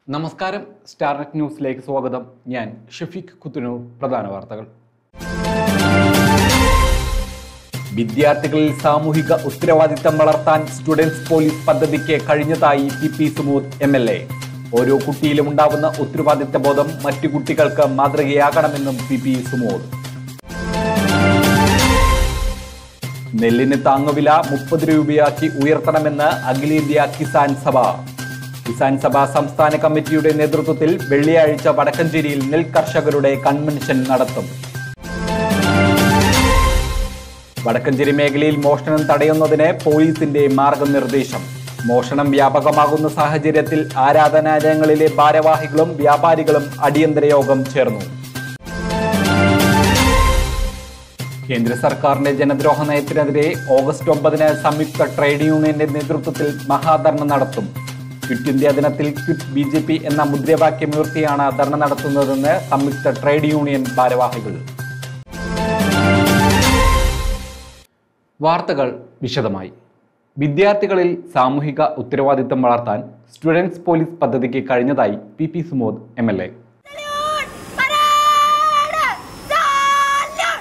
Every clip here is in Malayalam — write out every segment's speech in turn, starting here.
നമസ്കാരം സ്റ്റാർനെറ്റ് ന്യൂസിലേക്ക് സ്വാഗതം ഞാൻ ഷഫീഖ് കുത്തുനൂർ പ്രധാന വാർത്തകൾ വിദ്യാർത്ഥികളിൽ സാമൂഹിക ഉത്തരവാദിത്തം വളർത്താൻ സ്റ്റുഡൻസ് പോലീസ് പദ്ധതിക്ക് കഴിഞ്ഞതായി P P Sumod M L A ഓരോ കുട്ടിയിലും ഉണ്ടാവുന്ന ഉത്തരവാദിത്ത ബോധം മറ്റു കുട്ടികൾക്ക് മാതൃകയാകണമെന്നും പി പി സുമൂദ് നെല്ലിന് താങ്ങുവില മുപ്പത് രൂപയാക്കി ഉയർത്തണമെന്ന് അഖിലേന്ത്യാ കിസാൻ സഭ കിസാൻ സഭ സംസ്ഥാന കമ്മിറ്റിയുടെ നേതൃത്വത്തിൽ വെള്ളിയാഴ്ച വടക്കഞ്ചേരിയിൽ നെൽ കർഷകരുടെ കൺവെൻഷൻ നടത്തും വടക്കഞ്ചേരി മേഖലയിൽ മോഷണം തടയുന്നതിന് പോലീസിന്റെ മാർഗനിർദ്ദേശം മോഷണം വ്യാപകമാകുന്ന സാഹചര്യത്തിൽ ആരാധനാലയങ്ങളിലെ ഭാരവാഹികളും വ്യാപാരികളും അടിയന്തര യോഗം ചേർന്നു കേന്ദ്ര സർക്കാരിന്റെ ജനദ്രോഹ നയത്തിനെതിരെ ഓഗസ്റ്റ് ഒമ്പതിന് സംയുക്ത ട്രേഡ് യൂണിയന്റെ നേതൃത്വത്തിൽ മഹാധർണ നടത്തും ക്വിറ്റ് ഇന്ത്യ ദിനത്തിൽ ക്വിറ്റ് ബി ജെ പി എന്ന മുദ്രാവാക്യമുയർത്തിയാണ് ധർണ നടത്തുന്നതെന്ന് സംയുക്ത ട്രേഡ് യൂണിയൻ ഭാരവാഹികൾ വാർത്തകൾ വിശദമായി വിദ്യാർത്ഥികളിൽ സാമൂഹിക ഉത്തരവാദിത്തം വളർത്താൻ സ്റ്റുഡൻസ് പോലീസ് പദ്ധതിക്ക് കഴിഞ്ഞതായി P P Sumod M L A Parade! Salud!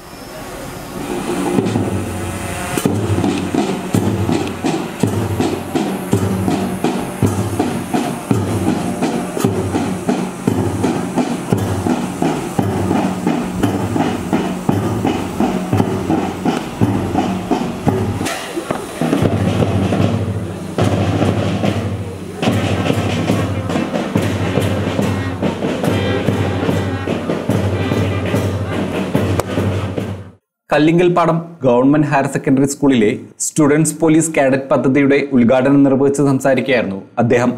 Kallinkalpadam government higher secondary സ്കൂളിലെ സ്റ്റുഡൻസ് പോലീസ് കാഡറ്റ് പദ്ധതിയുടെ ഉദ്ഘാടനം നിർവഹിച്ച് സംസാരിക്കുകയായിരുന്നു അദ്ദേഹം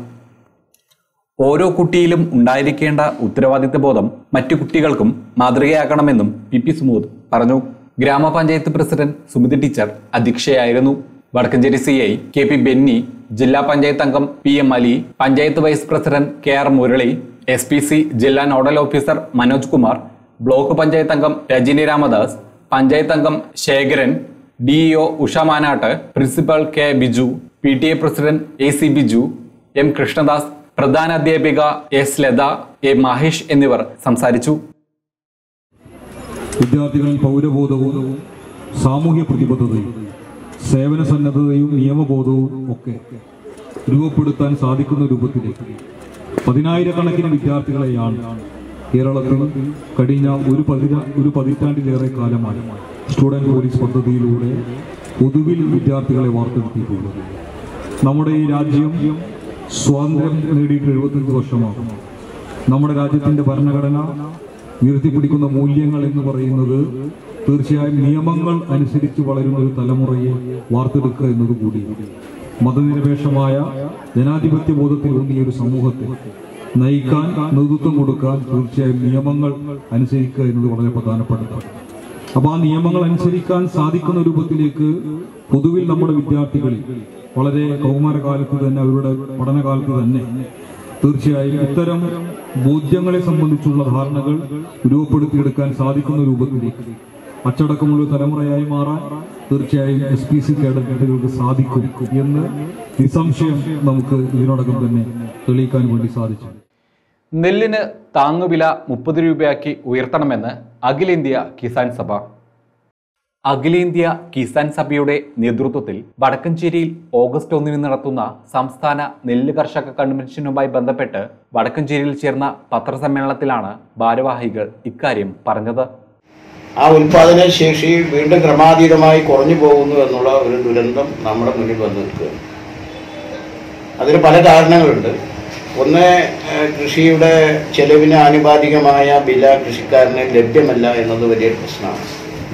ഓരോ കുട്ടിയിലും ഉണ്ടായിരിക്കേണ്ട ഉത്തരവാദിത്ത ബോധം മറ്റു കുട്ടികൾക്കും മാതൃകയാക്കണമെന്നും പി പി സുമൂദ് പറഞ്ഞു ഗ്രാമപഞ്ചായത്ത് പ്രസിഡന്റ് സുമിതി ടീച്ചർ അധ്യക്ഷയായിരുന്നു Vadakkencherry C I K P Benny ജില്ലാ പഞ്ചായത്ത് അംഗം P M Ali panchayat vice president K R Murali S P C ജില്ലാ nodal officer Manoj Kumar block panchayat അംഗം രജനി രാമദാസ് പഞ്ചായത്ത് അംഗം Sekharan DEO Usha Manatt principal K Biju P T A president A C Biju M Krishnadas പ്രധാന അധ്യാപിക എസ് ലത എ മഹേഷ് എന്നിവർ സംസാരിച്ചു വിദ്യാർത്ഥികളിൽ പൗരബോധവും സാമൂഹ്യ പ്രതിബദ്ധതയും സേവന സന്നദ്ധതയും നിയമബോധവും ഒക്കെ രൂപപ്പെടുത്താൻ സാധിക്കുന്ന രൂപത്തിലേക്ക് പതിനായിരക്കണക്കിന് വിദ്യാർത്ഥികളെയാണ് കേരളത്തിൽ കഴിഞ്ഞ ഒരു പതിന ഒരു പതിറ്റാണ്ടിലേറെ കാലമായി സ്റ്റുഡന്റ് പോലീസ് പദ്ധതിയിലൂടെ പൊതുവിൽ വിദ്യാർത്ഥികളെ വാർത്തെടുത്തിട്ടുള്ളത് നമ്മുടെ ഈ രാജ്യം സ്വാതന്ത്ര്യം നേടിയിട്ട് എഴുപത്തഞ്ച് വർഷമാകും നമ്മുടെ രാജ്യത്തിന്റെ ഭരണഘടന ഉയർത്തിപ്പിടിക്കുന്ന മൂല്യങ്ങൾ എന്ന് പറയുന്നത് തീർച്ചയായും നിയമങ്ങൾ അനുസരിച്ച് വളരുന്ന ഒരു തലമുറയെ വാർത്തെടുക്കുക എന്നതുകൂടി മതനിരപേക്ഷമായ ജനാധിപത്യ ബോധത്തിൽ ഊന്നിയ ഒരു സമൂഹത്തെ നയിക്കാൻ നേതൃത്വം കൊടുക്കാൻ തീർച്ചയായും നിയമങ്ങൾ അനുസരിക്കുക എന്നത് വളരെ പ്രധാനപ്പെട്ടതാണ് അപ്പൊ ആ നിയമങ്ങൾ അനുസരിക്കാൻ സാധിക്കുന്ന രൂപത്തിലേക്ക് പൊതുവിൽ നമ്മുടെ വിദ്യാർത്ഥികളിൽ വളരെ കൗമാരകാലത്ത് തന്നെ അവരുടെ പഠനകാലത്ത് തന്നെ തീർച്ചയായും ഇത്തരം ബോധ്യങ്ങളെ സംബന്ധിച്ചുള്ള ധാരണകൾ രൂപപ്പെടുത്തിയെടുക്കാൻ സാധിക്കുന്ന രൂപത്തിലേക്ക് അച്ചടക്കമുള്ള ഒരു തലമുറയായി മാറാൻ തീർച്ചയായും എസ് പി സി കേഡറ്റുകൾക്ക് സാധിക്കും എന്ന് നിസ്സംശയം നമുക്ക് ഇതിനോടകം തന്നെ തെളിയിക്കാൻ വേണ്ടി സാധിച്ചു നെല്ലിന് താങ്ങുവില മുപ്പത് രൂപയാക്കി ഉയർത്തണമെന്ന് അഖിലേന്ത്യാ കിസാൻ സഭ അഖിലേന്ത്യാ കിസാൻ സഭയുടെ നേതൃത്വത്തിൽ വടക്കഞ്ചേരിയിൽ ഓഗസ്റ്റ് ഒന്നിന് നടത്തുന്ന സംസ്ഥാന നെല്ല് കർഷക കൺവെൻഷനുമായി ബന്ധപ്പെട്ട് വടക്കഞ്ചേരിയിൽ ചേർന്ന പത്രസമ്മേളനത്തിലാണ് ഭാരവാഹികൾ ഇക്കാര്യം പറഞ്ഞത് ആ ഉൽപാദന ശേഷി വീണ്ടും ക്രമാതീതമായി കുറഞ്ഞു പോകുന്നു എന്നുള്ള ഒരു ദുരന്തം നമ്മുടെ മുന്നിൽ വന്നു നിൽക്കുകയാണ് അതിന് പല കാരണങ്ങളുണ്ട് ഒന്ന് ഏഹ്, കൃഷിയുടെ ചെലവിന് ആനുപാതികമായ വില കൃഷിക്കാരന് ലഭ്യമല്ല എന്നത് വലിയൊരു പ്രശ്നമാണ്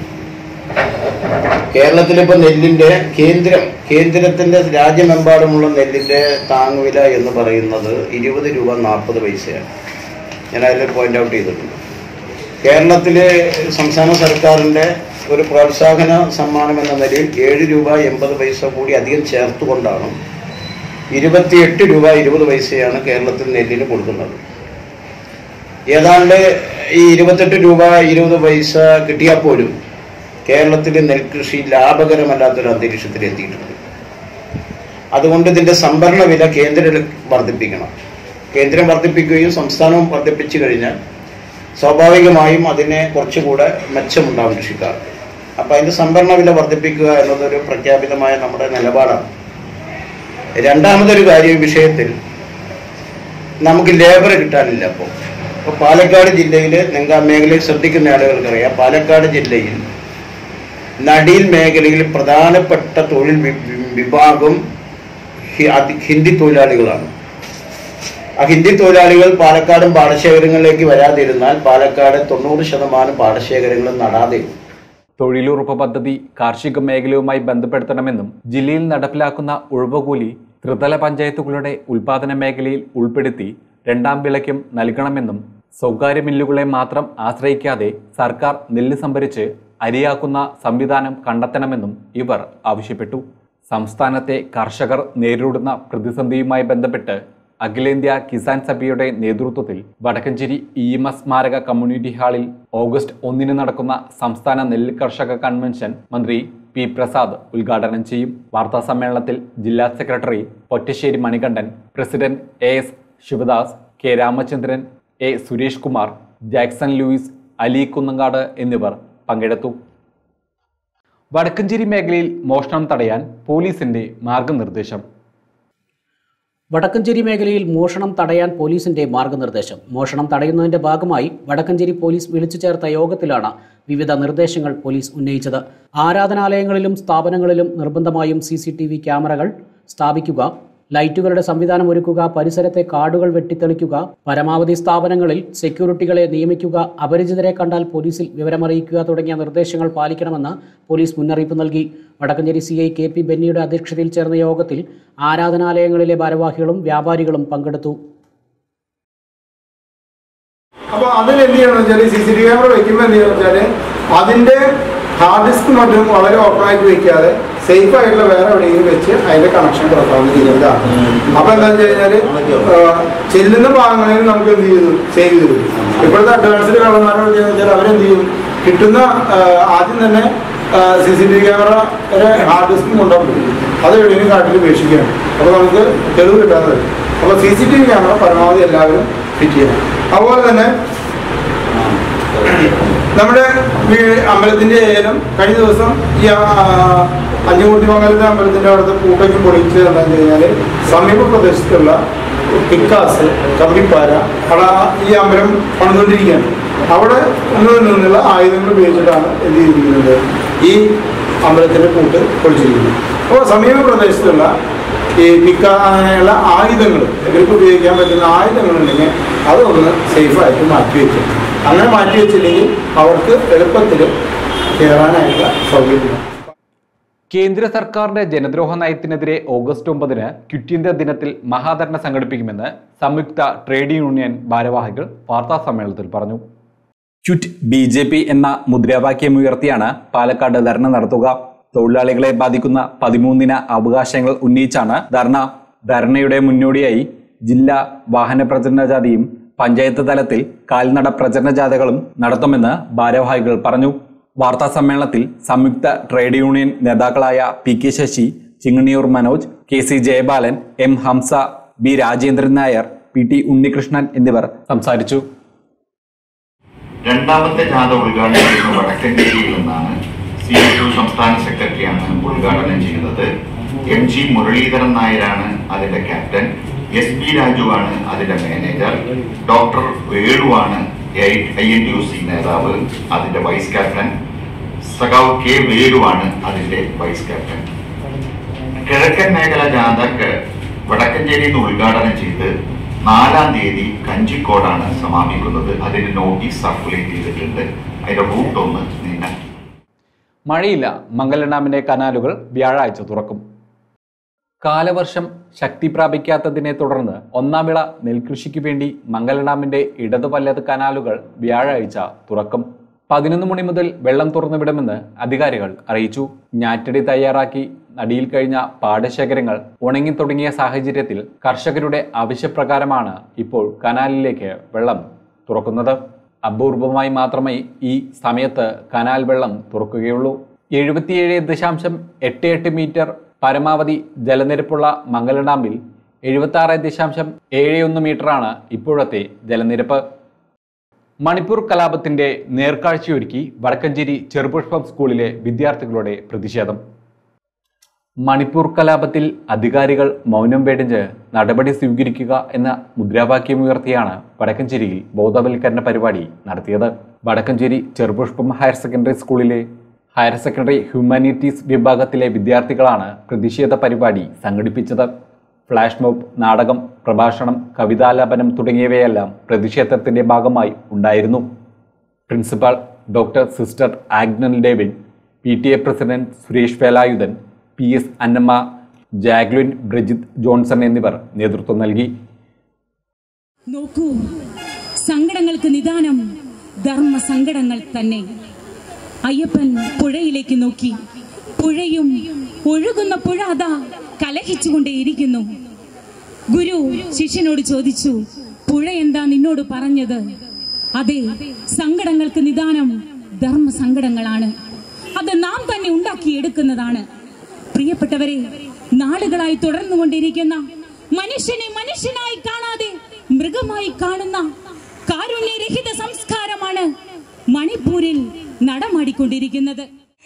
കേരളത്തിലിപ്പോൾ നെല്ലിൻ്റെ കേന്ദ്രം കേന്ദ്രത്തിൻ്റെ രാജ്യമെമ്പാടുമുള്ള നെല്ലിൻ്റെ താങ്ങുവില എന്ന് പറയുന്നത് ഇരുപത് രൂപ നാൽപ്പത് പൈസയാണ് ഞാൻ അതിൽ പോയിന്റ് ഔട്ട് ചെയ്തിട്ടുണ്ട് കേരളത്തിലെ സംസ്ഥാന സർക്കാരിൻ്റെ ഒരു പ്രോത്സാഹന സമ്മാനം എന്ന നിലയിൽ ഏഴ് രൂപ എൺപത് പൈസ കൂടി അധികം ചേർത്തുകൊണ്ടാണ് ഇരുപത്തിയെട്ട് രൂപ ഇരുപത് പൈസയാണ് കേരളത്തിൽ നെല്ലിന് കൊടുക്കുന്നത് ഏതാണ്ട് ഈ ഇരുപത്തെട്ട് രൂപ ഇരുപത് പൈസ കിട്ടിയാൽ പോലും കേരളത്തിൽ നെൽകൃഷി ലാഭകരമല്ലാത്തൊരു അന്തരീക്ഷത്തിൽ എത്തിയിട്ടുണ്ട് അതുകൊണ്ട് ഇതിൻ്റെ സംഭരണ വില കേന്ദ്രം വർദ്ധിപ്പിക്കണം കേന്ദ്രം വർദ്ധിപ്പിക്കുകയും സംസ്ഥാനവും വർദ്ധിപ്പിച്ചു കഴിഞ്ഞാൽ സ്വാഭാവികമായും അതിനെ കുറച്ചുകൂടെ മെച്ചമുണ്ടാകും കൃഷിക്കാർക്ക് അപ്പം അതിൻ്റെ സംഭരണ വില വർദ്ധിപ്പിക്കുക എന്നതൊരു പ്രഖ്യാപിതമായ നമ്മുടെ നിലപാടാണ് രണ്ടാമതൊരു കാര്യം ഈ വിഷയത്തിൽ നമുക്ക് ലേബർ കിട്ടാനില്ല അപ്പോൾ ഇപ്പോൾ പാലക്കാട് ജില്ലയിൽ നിങ്ങൾ ആ മേഖലയിൽ ശ്രദ്ധിക്കുന്ന ആളുകൾക്കറിയാം പാലക്കാട് ജില്ലയിൽ നടീൽ മേഖലയിൽ പ്രധാനപ്പെട്ട തൊഴിൽ വി- വി- വിഭാഗം ഹി- അതി- ഹിന്ദി തൊഴിലാളികളാണ് ആ ഹിന്ദി തൊഴിലാളികൾ പാലക്കാടും പാടശേഖരങ്ങളിലേക്ക് വരാതിരുന്നാൽ പാലക്കാട് തൊണ്ണൂറ് ശതമാനം പാടശേഖരങ്ങളും നടാതെ തൊഴിലുറപ്പ് പദ്ധതി കാർഷിക മേഖലയുമായി ബന്ധപ്പെടുത്തണമെന്നും ജില്ലയിൽ നടപ്പിലാക്കുന്ന ഉഴവുകൂലി ത്രിതല പഞ്ചായത്തുകളുടെ ഉൽപാദന മേഖലയിൽ ഉൾപ്പെടുത്തി രണ്ടാം വിളയ്ക്കും നൽകണമെന്നും സ്വകാര്യ മില്ലുകളെ മാത്രം ആശ്രയിക്കാതെ സർക്കാർ നെല്ല് സംഭരിച്ച് അരിയാക്കുന്ന സംവിധാനം കണ്ടെത്തണമെന്നും ഇവർ ആവശ്യപ്പെട്ടു സംസ്ഥാനത്തെ കർഷകർ നേരിടുന്ന പ്രതിസന്ധിയുമായി ബന്ധപ്പെട്ട് അഖിലേന്ത്യാ കിസാൻ സഭയുടെ നേതൃത്വത്തിൽ വടക്കഞ്ചേരി ഇ എം എസ് സ്മാരക കമ്മ്യൂണിറ്റി ഹാളിൽ ഓഗസ്റ്റ് ഒന്നിന് നടക്കുന്ന സംസ്ഥാന നെല്ല് കർഷക കൺവെൻഷൻ മന്ത്രി പി പ്രസാദ് ഉദ്ഘാടനം ചെയ്യും വാർത്താ സമ്മേളനത്തിൽ ജില്ലാ secretary Pottassery Manikandan president A S Sivadas K Ramachandran A Suresh Kumar Jackson Louis Ali Kunnankad എന്നിവർ പങ്കെടുത്തു വടക്കഞ്ചേരി മേഖലയിൽ മോഷണം തടയാൻ പോലീസിന്റെ മാർഗനിർദ്ദേശം വടക്കഞ്ചേരി മേഖലയിൽ മോഷണം തടയാൻ പോലീസിന്റെ മാർഗനിർദ്ദേശം മോഷണം തടയുന്നതിന്റെ ഭാഗമായി വടക്കഞ്ചേരി പോലീസ് വിളിച്ചു ചേർത്ത യോഗത്തിലാണ് വിവിധ നിർദ്ദേശങ്ങൾ പോലീസ് ഉന്നയിച്ചത് ആരാധനാലയങ്ങളിലും സ്ഥാപനങ്ങളിലും നിർബന്ധമായും സി സി ടി വി ക്യാമറകൾ സ്ഥാപിക്കുക ലൈറ്റുകളുടെ സംവിധാനം ഒരുക്കുക പരിസരത്തെ കാർഡുകൾ വെട്ടിത്തെളിക്കുക പരമാവധി സ്ഥാപനങ്ങളിൽ സെക്യൂരിറ്റികളെ നിയമിക്കുക അപരിചിതരെ കണ്ടാൽ പോലീസിൽ വിവരമറിയിക്കുക തുടങ്ങിയ നിർദ്ദേശങ്ങൾ പാലിക്കണമെന്ന് പോലീസ് മുന്നറിയിപ്പ് നൽകി Vadakkencherry C I K P ബെന്നിയുടെ അധ്യക്ഷതയിൽ ചേർന്ന യോഗത്തിൽ ആരാധനാലയങ്ങളിലെ ഭാരവാഹികളും വ്യാപാരികളും പങ്കെടുത്തു അപ്പൊ അതിൽ എന്ത് ചെയ്യണമെന്ന് വെച്ചാൽ C C T V camera വെക്കുമ്പോൾ എന്ത് ചെയ്യണമെന്ന് വെച്ചാൽ അതിന്റെ ഹാർഡ് ഡിസ്ക് മറ്റും വളരെ ഓപ്പൺ ആയിട്ട് വെക്കാതെ സേഫ് ആയിട്ടുള്ള വേറെ എവിടെയെങ്കിലും വെച്ച് അതിന്റെ കണക്ഷൻ തുറക്കാവുന്ന രീതിയിലാണ് അപ്പൊ എന്താണെന്ന് വെച്ച് കഴിഞ്ഞാല് ആ, ചെല്ലുന്ന ഭാഗങ്ങളിൽ നമുക്ക് എന്ത് ചെയ്തു സേവ് ചെയ്തു തരും. ഇപ്പോഴത്തെ അഡ്വാൻസ്ഡ് കള്ളന്മാരോട് വെച്ചാൽ അവരെന്ത് ചെയ്യും കിട്ടുന്ന ആ, ആദ്യം തന്നെ C C T V camera ഒരു ഹാർഡ് ഡിസ്കും കൊണ്ടുപോകും അത് എവിടെയെങ്കിലും കാട്ടിൽ ഉപേക്ഷിക്കുകയാണ് അപ്പോൾ നമുക്ക് തെളിവ് കിട്ടാതെ വരും അപ്പോൾ C C T V camera പരമാവധി എല്ലാവരും ഫിറ്റ് ചെയ്യണം അതുപോലെ തന്നെ നമ്മുടെ വീ- അമ്പലത്തിന്റെ ഏലം കഴിഞ്ഞ ദിവസം ഈ ആ, അഞ്ഞുകൂട്ടി മംഗലത്തെ അമ്പലത്തിന്റെ അവിടുത്തെ പൂട്ടയ്ക്ക് പൊളിച്ച് എന്താണെന്ന് കഴിഞ്ഞാൽ സമീപ പ്രദേശത്തുള്ള പിക്കാസ് കമ്പിപ്പാര അവിടെ ഈ അമ്പലം പണിതുകൊണ്ടിരിക്കുകയാണ് അവിടെ ഒന്നിൽ നിന്നുള്ള ആയുധങ്ങൾ ഉപയോഗിച്ചിട്ടാണ് എന്ത് ചെയ്തിരിക്കുന്നത് ഈ അമ്പലത്തിന്റെ പൂട്ട് പൊളിച്ചിരിക്കുന്നത് അപ്പോൾ സമീപ പ്രദേശത്തുള്ള ഈ പിക്ക അങ്ങനെയുള്ള ആയുധങ്ങൾ ഇവർക്ക് ഉപയോഗിക്കാൻ പറ്റുന്ന ആയുധങ്ങളുണ്ടെങ്കിൽ അതൊന്ന് സേഫായിട്ട് മാറ്റി വെക്കും അങ്ങനെ മാറ്റി വെച്ചില്ലെങ്കിൽ അവർക്ക് എളുപ്പത്തിൽ കയറാനായിട്ടുള്ള സൗകര്യം കേന്ദ്ര സർക്കാരിന്റെ ജനദ്രോഹ നയത്തിനെതിരെ ഓഗസ്റ്റ് ഒമ്പതിന് ക്വിറ്റ് ഇന്ത്യ ദിനത്തിൽ മഹാധർണ സംഘടിപ്പിക്കുമെന്ന് സംയുക്ത ട്രേഡ് യൂണിയൻ ഭാരവാഹികൾ വാർത്താ സമ്മേളനത്തിൽ പറഞ്ഞു ക്വിറ്റ് ബി ജെ പി എന്ന മുദ്രാവാക്യം ഉയർത്തിയാണ് പാലക്കാട് ധർണ നടത്തുക തൊഴിലാളികളെ ബാധിക്കുന്ന പതിമൂന്നിന അവകാശങ്ങൾ ഉന്നയിച്ചാണ് ധർണ ധർണയുടെ മുന്നോടിയായി ജില്ലാ വാഹന പ്രചരണ ജാഥയും പഞ്ചായത്ത് തലത്തിൽ കാൽനട പ്രചരണ ജാഥകളും നടത്തുമെന്ന് ഭാരവാഹികൾ പറഞ്ഞു വാർത്താ സമ്മേളനത്തിൽ സംയുക്ത ട്രേഡ് യൂണിയൻ നേതാക്കളായ P K Sasi Chinganiyoor Manoj K C Jayabalan M Hamsa B Rajendran Nair P T Unnikrishnan എന്നിവർ സംസാരിച്ചു രണ്ടാമത്തെ ജാഥ ഉദ്ഘാടനം ചെയ്യുന്ന വടക്കഞ്ചേരിയിൽ നിന്നാണ് സി എസ് യു സംസ്ഥാന സെക്രട്ടറിയാണ് ഉദ്ഘാടനം ചെയ്യുന്നത് എം ജി മുരളീധരൻ നായരാണ് അതിന്റെ ക്യാപ്റ്റൻ എസ് പി രാജുവാണ് അതിന്റെ മാനേജർ ഡോക്ടർ വേണുവാണ് I N T U C നേതാവ് അതിന്റെ വൈസ് ക്യാപ്റ്റൻ സഖാവ് കെ വേലുവാണ് അതിന്റെ വൈസ് ക്യാപ്റ്റൻ കിഴക്കൻ മേഖല ജാഥ ക- വടക്കഞ്ചേരിയിൽ നിന്ന് ഉദ്ഘാടനം ചെയ്ത് നാലാം തീയതി കഞ്ചിക്കോടാണ് സമാപിക്കുന്നത് അതിന് നോട്ടീസ് സർക്കുലേറ്റ് ചെയ്തിട്ടുണ്ട് അതിന്റെ റൂട്ട് ഒന്ന് നീങ്ങാൻ മഴയില്ല മംഗലം ഡാമിന്റെ കനാലുകൾ വ്യാഴാഴ്ച തുറക്കും കാലവർഷം ശക്തി പ്രാപിക്കാത്തതിനെ തുടർന്ന് ഒന്നാം വിള നെൽകൃഷിക്ക് വേണ്ടി മംഗലം ഡാമിന്റെ ഇടത് വലത് കനാലുകൾ വ്യാഴാഴ്ച തുറക്കും പതിനൊന്ന് മണി മുതൽ വെള്ളം തുറന്നുവിടുമെന്ന് അധികാരികൾ അറിയിച്ചു ഞാറ്റടി തയ്യാറാക്കി നടിയിൽ കഴിഞ്ഞ പാടശേഖരങ്ങൾ ഉണങ്ങി തുടങ്ങിയ സാഹചര്യത്തിൽ കർഷകരുടെ ആവശ്യപ്രകാരമാണ് ഇപ്പോൾ കനാലിലേക്ക് വെള്ളം തുറക്കുന്നത് അപൂർവമായി മാത്രമേ ഈ സമയത്ത് കനാൽ വെള്ളം തുറക്കുകയുള്ളൂ എഴുപത്തിയേഴ് ദശാംശം എട്ട് എട്ട് മീറ്റർ പരമാവധി ജലനിരപ്പുള്ള മംഗലം ഡാമിൽ എഴുപത്തി ആറ് ദശാംശം ഏഴ് ഒന്ന് മീറ്ററാണ് ഇപ്പോഴത്തെ ജലനിരപ്പ് മണിപ്പൂർ കലാപത്തിന്റെ നേർക്കാഴ്ചയൊരുക്കി വടക്കഞ്ചേരി ചെറുപുഷ്പം സ്കൂളിലെ വിദ്യാർത്ഥികളുടെ പ്രതിഷേധം മണിപ്പൂർ കലാപത്തിൽ അധികാരികൾ മൗനം വെടിഞ്ഞ് നടപടി സ്വീകരിക്കുക എന്ന മുദ്രാവാക്യമുയർത്തിയാണ് വടക്കഞ്ചേരിയിൽ ബോധവൽക്കരണ പരിപാടി നടത്തിയത് വടക്കഞ്ചേരി ചെറുപുഷ്പം ഹയർ സെക്കൻഡറി സ്കൂളിലെ ഹയർ സെക്കൻഡറി ഹ്യൂമാനിറ്റീസ് വിഭാഗത്തിലെ വിദ്യാർത്ഥികളാണ് പ്രതിഷേധ പരിപാടി സംഘടിപ്പിച്ചത് ഫ്ലാഷ് മോബ് നാടകം പ്രഭാഷണം കവിതാലാപനം തുടങ്ങിയവയെല്ലാം പ്രതിഷേധത്തിന്റെ ഭാഗമായി ഉണ്ടായിരുന്നു principal doctor sister Agnel David P T A president Suresh Velayudhan P S Annamma Jacqueline Bridget Johnson എന്നിവർ നേതൃത്വം നൽകി നോക്കൂ സങ്കടങ്ങൾക്ക് നിദാനം ധർമ്മ സങ്കടങ്ങൾ തന്നെ അയ്യപ്പൻ പുഴയിലേക്ക് നോക്കി പുഴയും ഒഴുകുന്ന പുഴ അതാ കലഹിച്ചുകൊണ്ടേയിരിക്കുന്നു ഗുരു ശിഷ്യനോട് ചോദിച്ചു പുഴ എന്താ നിന്നോട് പറഞ്ഞത് അതെ സങ്കടങ്ങൾക്ക് നിദാനം ധർമ്മ സങ്കടങ്ങളാണ് അത് നാം തന്നെ ഉണ്ടാക്കിയെടുക്കുന്നതാണ് പ്രിയപ്പെട്ടവരെ നാളുകളായി തുടർന്നുകൊണ്ടിരിക്കുന്ന മനുഷ്യനെ മനുഷ്യനായി കാണാതെ മൃഗമായി കാണുന്ന കാരുണ്യരഹിത സംസ്കാരമാണ് മണിപ്പൂരിൽ നടമാടിക്കൊണ്ടിരിക്കുന്നത്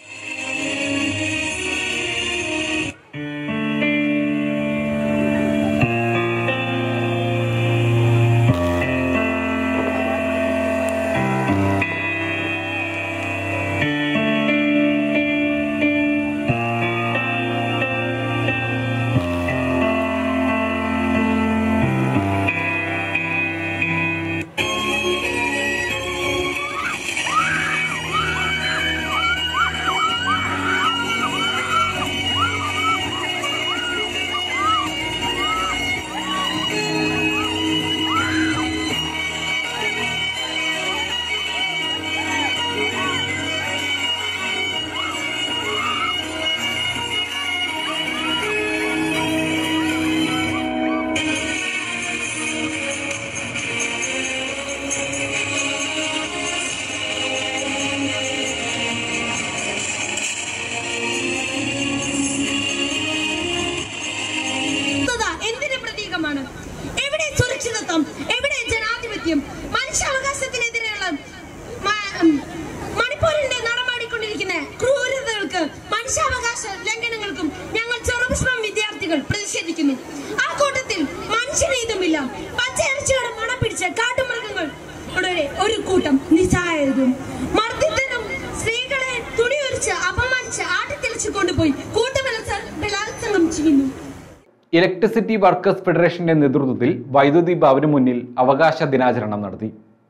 സുരക്ഷിതത എന്തിന്റെ പ്രതീകമാണ് എവിടെ സുരക്ഷിതത്വം എവിടെ ജനാധിപത്യം മനുഷ്യാവകാശത്തിനെതിരെയുള്ള മ- ഉം, മണിപ്പൂരിന്റെ നടമാടിക്കൊണ്ടിരിക്കുന്ന ക്രൂരതകൾക്ക് മനുഷ്യാവകാശ ലംഘനങ്ങൾക്കും ഞങ്ങൾ ചെറുപുഷ്പം വിദ്യാർത്ഥികൾ പ്രതിഷേധിക്കുന്നു ആ കൂട്ടത്തിൽ മനുഷ്യനീതമില്ല പച്ചയിറച്ചിയുടെ മണം പിടിച്ച കാട്ടുമൃഗങ്ങൾ യുടെ ഒരു കൂട്ടം നിസ്സഹായരും മർദ്ദിത്തനും സ്ത്രീകളെ തുണിയൊരിച്ച് അപമാനിച്ച് ആട്ടിത്തെളിച്ച് കൊണ്ടുപോയി കൂട്ടബലസ ബലാത്സംഗം ചെയ്യുന്നു ഇലക്ട്രിസിറ്റി വർക്കേഴ്സ് ഫെഡറേഷന്റെ നേതൃത്വത്തിൽ വൈദ്യുതി ഭവന് മുന്നിൽ അവകാശ ദിനാചരണം നടത്തി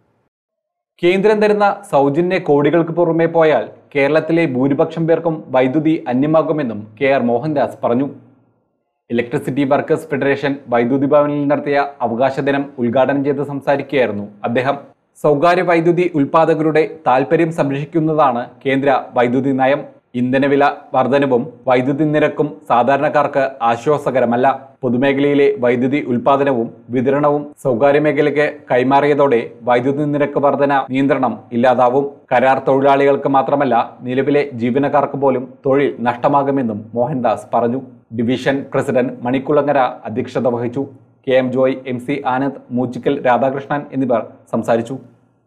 കേന്ദ്രം തരുന്ന സൗജന്യ കോടികൾക്ക് പുറമെ പോയാൽ കേരളത്തിലെ ഭൂരിപക്ഷം പേർക്കും വൈദ്യുതി അന്യമാകുമെന്നും കെ ആർ മോഹൻദാസ് പറഞ്ഞു ഇലക്ട്രിസിറ്റി വർക്കേഴ്സ് ഫെഡറേഷൻ വൈദ്യുതി ഭവനിൽ നടത്തിയ അവകാശ ദിനം ഉദ്ഘാടനം ചെയ്ത് സംസാരിക്കുകയായിരുന്നു അദ്ദേഹം സ്വകാര്യ വൈദ്യുതി ഉൽപാദകരുടെ താൽപ്പര്യം സംരക്ഷിക്കുന്നതാണ് കേന്ദ്ര വൈദ്യുതി നയം ഇന്ധനവില വർധനവും വൈദ്യുതി നിരക്കും സാധാരണക്കാർക്ക് ആശ്വാസകരമല്ല പൊതുമേഖലയിലെ വൈദ്യുതി ഉൽപാദനവും വിതരണവും സ്വകാര്യ മേഖലയ്ക്ക് കൈമാറിയതോടെ വൈദ്യുതി നിരക്ക് വർധന നിയന്ത്രണം ഇല്ലാതാവും കരാർ തൊഴിലാളികൾക്ക് മാത്രമല്ല നിലവിലെ ജീവനക്കാർക്ക് പോലും തൊഴിൽ നഷ്ടമാകുമെന്നും മോഹൻദാസ് പറഞ്ഞു ഡിവിഷൻ പ്രസിഡന്റ് മണിക്കുളങ്ങര അധ്യക്ഷത വഹിച്ചു K M Joy M C Anand Moochikkal Radhakrishnan എന്നിവർ സംസാരിച്ചു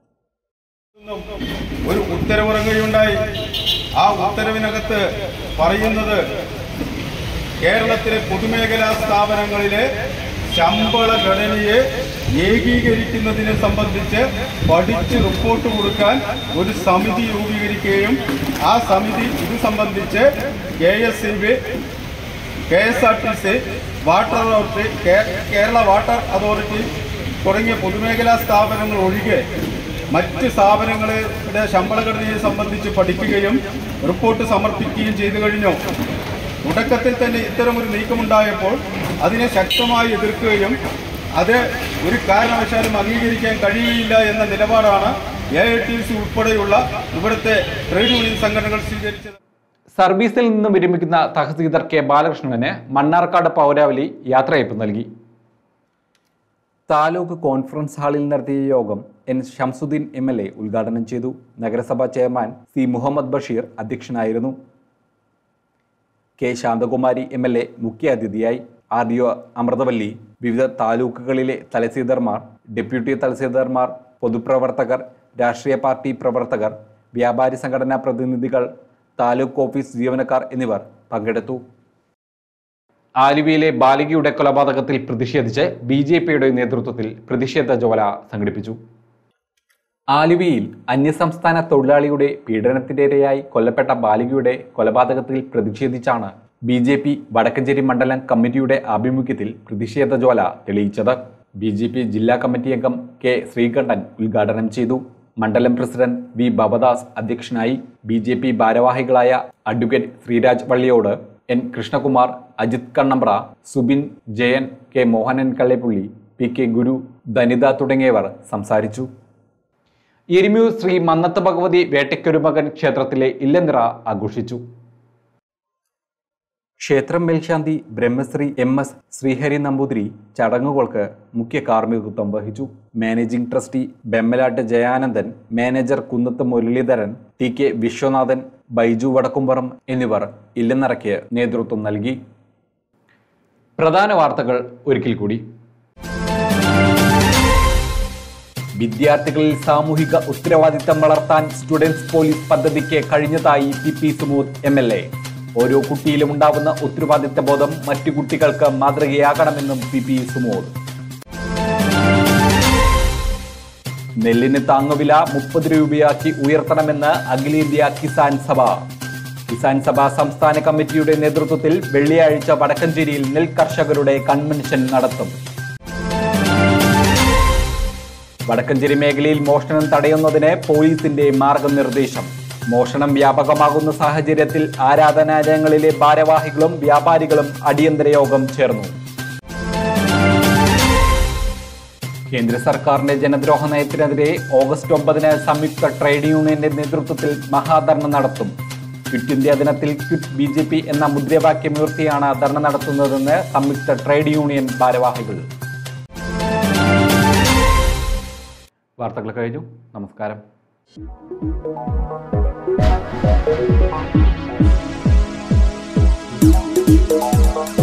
ഒരു ഉത്തരവിറങ്ങുകയുണ്ടായി ആ ഉത്തരവിനകത്ത് പറയുന്നത് കേരളത്തിലെ പൊതുമേഖലാ സ്ഥാപനങ്ങളിലെ ശമ്പള ഘടനയെ ഏകീകരിക്കുന്നതിനെ സംബന്ധിച്ച് പഠിച്ച് റിപ്പോർട്ട് കൊടുക്കാൻ ഒരു സമിതി രൂപീകരിക്കുകയും ആ സമിതി ഇത് സംബന്ധിച്ച് K S E B K S R T C water authority കേ- കേരള വാട്ടർ അതോറിറ്റി തുടങ്ങിയ പൊതുമേഖലാ സ്ഥാപനങ്ങൾ ഒഴികെ മറ്റ് സ്ഥാപനങ്ങളുടെ ശമ്പളഘടനയെ സംബന്ധിച്ച് പഠിക്കുകയും റിപ്പോർട്ട് സമർപ്പിക്കുകയും ചെയ്തു കഴിഞ്ഞു തുടക്കത്തിൽ തന്നെ ഇത്തരമൊരു നീക്കമുണ്ടായപ്പോൾ അതിനെ ശക്തമായി എതിർക്കുകയും അത് ഒരു കാരണവശാലും അംഗീകരിക്കാൻ കഴിയുകയില്ല എന്ന നിലപാടാണ് എ ഐ ടി സി ഉൾപ്പെടെയുള്ള ഇവിടുത്തെ ട്രേഡ് യൂണിയൻ സംഘടനകൾ സ്വീകരിച്ചത് സർവീസിൽ നിന്നും വിരമിക്കുന്ന തഹസീൽദാർ കെ ബാലകൃഷ്ണന് മണ്ണാർക്കാട് പൗരാവലി യാത്രയയപ്പ് നൽകി താലൂക്ക് കോൺഫറൻസ് ഹാളിൽ നടത്തിയ യോഗം N Shamsuddin M L A ഉദ്ഘാടനം ചെയ്തു നഗരസഭാ ചെയർമാൻ സി മുഹമ്മദ് ബഷീർ അധ്യക്ഷനായിരുന്നു K Santhakumari M L A മുഖ്യാതിഥിയായി ആർ ഡി ഒ അമൃതവല്ലി വിവിധ താലൂക്കുകളിലെ തഹസീൽദാർമാർ ഡെപ്യൂട്ടി തഹസീൽദാർമാർ പൊതുപ്രവർത്തകർ രാഷ്ട്രീയ പാർട്ടി പ്രവർത്തകർ വ്യാപാരി സംഘടനാ പ്രതിനിധികൾ താലൂക്ക് ഓഫീസ് ജീവനക്കാർ എന്നിവർ പങ്കെടുത്തു ആലുവയിലെ ബാലികയുടെ കൊലപാതകത്തിൽ പ്രതിഷേധിച്ച് ബി ജെ പിയുടെ നേതൃത്വത്തിൽ പ്രതിഷേധ ജ്വാല സംഘടിപ്പിച്ചു ആലുവയിൽ അന്യസംസ്ഥാന തൊഴിലാളിയുടെ പീഡനത്തിനിരയായി കൊല്ലപ്പെട്ട ബാലികയുടെ കൊലപാതകത്തിൽ പ്രതിഷേധിച്ചാണ് ബി ജെ പി വടക്കഞ്ചേരി മണ്ഡലം കമ്മിറ്റിയുടെ ആഭിമുഖ്യത്തിൽ പ്രതിഷേധ ജ്വാല തെളിയിച്ചത് ബി ജെ പി ജില്ലാ കമ്മിറ്റി അംഗം കെ ശ്രീകണ്ഠൻ ഉദ്ഘാടനം ചെയ്തു മണ്ഡലം പ്രസിഡന്റ് വി ഭവദാസ് അധ്യക്ഷനായി ബി ജെ പി ഭാരവാഹികളായ advocate Sreeraj Valliyode N Krishnakumar Ajith Kannambra Subin Jayan K Mohanan Kallepully P K Guru Dhanitha തുടങ്ങിയവർ സംസാരിച്ചു എരിമ്യൂർ ശ്രീ മന്നത്ത് ഭഗവതി വേട്ടയ്ക്കൊരുമകൻ ക്ഷേത്രത്തിലെ ഇല്ലനിറ ആഘോഷിച്ചു ക്ഷേത്രം മേൽശാന്തി ബ്രഹ്മശ്രീ എം എസ് ശ്രീഹരി നമ്പൂതിരി ചടങ്ങുകൾക്ക് മുഖ്യ കാർമ്മികത്വം വഹിച്ചു managing trustee Bemmalatt Jayanandan manager Kunnath Muralidharan T K Viswanathan Baiju Vadakkumpuram എന്നിവർ ഇല്ലനിറയ്ക്ക് നേതൃത്വം നൽകി പ്രധാന വാർത്തകൾ ഒരിക്കൽ കൂടി വിദ്യാർത്ഥികളിൽ സാമൂഹിക ഉത്തരവാദിത്തം വളർത്താൻ സ്റ്റുഡൻസ് പോലീസ് പദ്ധതിക്ക് കഴിഞ്ഞതായി P P Sumod M L A ഓരോ കുട്ടിയിലും ഉണ്ടാവുന്ന ഉത്തരവാദിത്ത ബോധം മറ്റു കുട്ടികൾക്ക് മാതൃകയാകണമെന്നും പി പി സുമോദ് നെല്ലിന് താങ്ങുവില മുപ്പത് രൂപയാക്കി ഉയർത്തണമെന്ന് അഖിലേന്ത്യാ കിസാൻ സഭ കിസാൻ സഭ സംസ്ഥാന കമ്മിറ്റിയുടെ നേതൃത്വത്തിൽ വെള്ളിയാഴ്ച വടക്കഞ്ചേരിയിൽ നെൽ കർഷകരുടെ കൺവെൻഷൻ നടത്തും വടക്കഞ്ചേരി മേഖലയിൽ മോഷണം തടയുന്നതിന് പോലീസിന്റെ മാർഗനിർദ്ദേശം മോഷണം വ്യാപകമാകുന്ന സാഹചര്യത്തിൽ ആരാധനാലയങ്ങളിലെ ഭാരവാഹികളും വ്യാപാരികളും അടിയന്തര യോഗം ചേർന്നു കേന്ദ്ര സർക്കാരിന്റെ ജനദ്രോഹ നയത്തിനെതിരെ ഓഗസ്റ്റ് ഒമ്പതിന് സംയുക്ത ട്രേഡ് യൂണിയന്റെ നേതൃത്വത്തിൽ മഹാധർണ നടത്തും ക്വിറ്റ് ഇന്ത്യ ദിനത്തിൽ ക്വിറ്റ് ബി ജെ പി എന്ന മുദ്രാവാക്യമുയർത്തിയാണ് ധർണ നടത്തുന്നതെന്ന് സംയുക്ത ട്രേഡ് യൂണിയൻ ഭാരവാഹികൾ വാർത്തകൾ കഴിഞ്ഞു നമസ്കാരം Thank you.